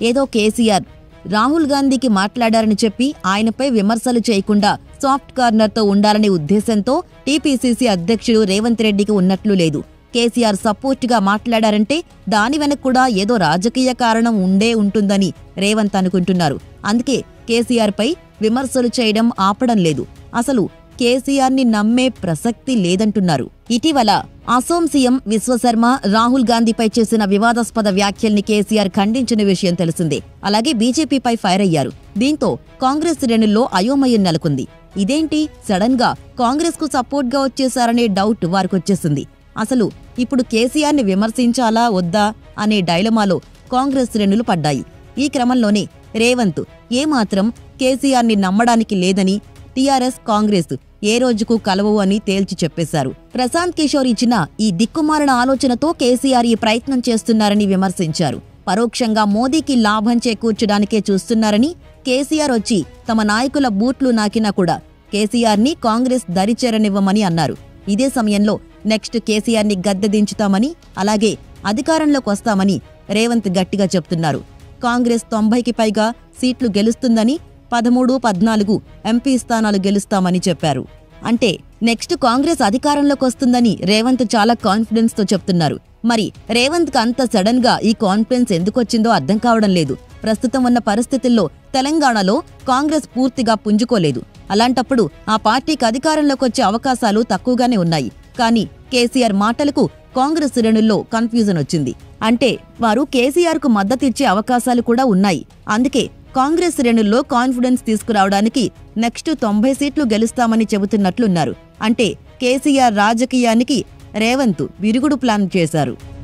ఏదో కేసీఆర్ రాహుల్ గాంధీకి మాట్లాడారని చెప్పి ఆయనపై విమర్శలు చేయకుండా సాఫ్ట్ కార్నర్తో ఉండాలనే ఉద్దేశంతో టీపీసీసీ అధ్యక్షుడు రేవంత్ రెడ్డికి ఉన్నట్లు లేదు కేసీఆర్ సపోర్ట్గా మాట్లాడారంటే దాని వెనక కూడా ఏదో రాజకీయ కారణం ఉండే ఉంటుందని రేవంత్ అనుకుంటున్నారు అందుకే కేసీఆర్పై విమర్శలు చేయడం ఆపడం లేదు అసలు కేసీఆర్ని నమ్మే ప్రసక్తి లేదంటున్నారు ఇటీవల అసోం సీఎం విశ్వశర్మ రాహుల్ గాంధీపై చేసిన వివాదాస్పద వ్యాఖ్యల్ని కేసీఆర్ ఖండించిన విషయం తెలిసిందే అలాగే బీజేపీపై ఫైర్ అయ్యారు దీంతో కాంగ్రెస్ శ్రేణుల్లో అయోమయం నెలకొంది ఇదేంటి సడన్ గా కాంగ్రెస్ కు సపోర్ట్ గా వచ్చేశారనే డౌట్ వారికొచ్చేసింది అసలు ఇప్పుడు కేసీఆర్ని విమర్శించాలా వద్దా అనే డైలమాలో కాంగ్రెస్ శ్రేణులు పడ్డాయి ఈ క్రమంలోనే రేవంత్ ఏమాత్రం కేసీఆర్ని నమ్మడానికి లేదని టీఆర్ఎస్ కాంగ్రెస్ ఏ రోజుకు కలవవు అని తేల్చి చెప్పేశారు ప్రశాంత్ కిషోర్ ఇచ్చిన ఈ దిక్కుమాలిన ఆలోచనతో కేసీఆర్ ఈ ప్రయత్నం చేస్తున్నారని విమర్శించారు పరోక్షంగా మోదీకి లాభం చేకూర్చడానికే చూస్తున్నారని కేసీఆర్ వచ్చి తమ నాయకుల బూట్లు నాకినా కూడా కేసీఆర్ని కాంగ్రెస్ దరిచేరనివ్వమని అన్నారు ఇదే సమయంలో నెక్స్ట్ కేసీఆర్ని గద్దె దించుతామని అలాగే అధికారంలోకి వస్తామని రేవంత్ గట్టిగా చెప్తున్నారు కాంగ్రెస్ తొంభైకి పైగా సీట్లు గెలుస్తుందని పదమూడు పద్నాలుగు ఎంపీ స్థానాలు గెలుస్తామని చెప్పారు అంటే నెక్స్ట్ కాంగ్రెస్ అధికారంలోకి వస్తుందని రేవంత్ చాలా కాన్ఫిడెన్స్ తో చెప్తున్నారు మరి రేవంత్ కు అంత సడన్ గా ఈ కాన్ఫిడెన్స్ ఎందుకొచ్చిందో అర్థం కావడం లేదు ప్రస్తుతం ఉన్న పరిస్థితుల్లో తెలంగాణలో కాంగ్రెస్ పూర్తిగా పుంజుకోలేదు అలాంటప్పుడు ఆ పార్టీకి అధికారంలోకి వచ్చే అవకాశాలు తక్కువగానే ఉన్నాయి కానీ కేసీఆర్ మాటలకు కాంగ్రెస్ శ్రేణుల్లో కన్ఫ్యూజన్ వచ్చింది అంటే వారు కేసీఆర్ కు మద్దతిచ్చే అవకాశాలు కూడా ఉన్నాయి అందుకే కాంగ్రెస్ శ్రేణుల్లో కాన్ఫిడెన్స్ తీసుకురావడానికి నెక్స్ట్ తొంభై సీట్లు గెలుస్తామని చెబుతున్నట్లున్నారు అంటే కేసీఆర్ రాజకీయానికి రేవంత్ విరుగుడు ప్లాన్ చేశారు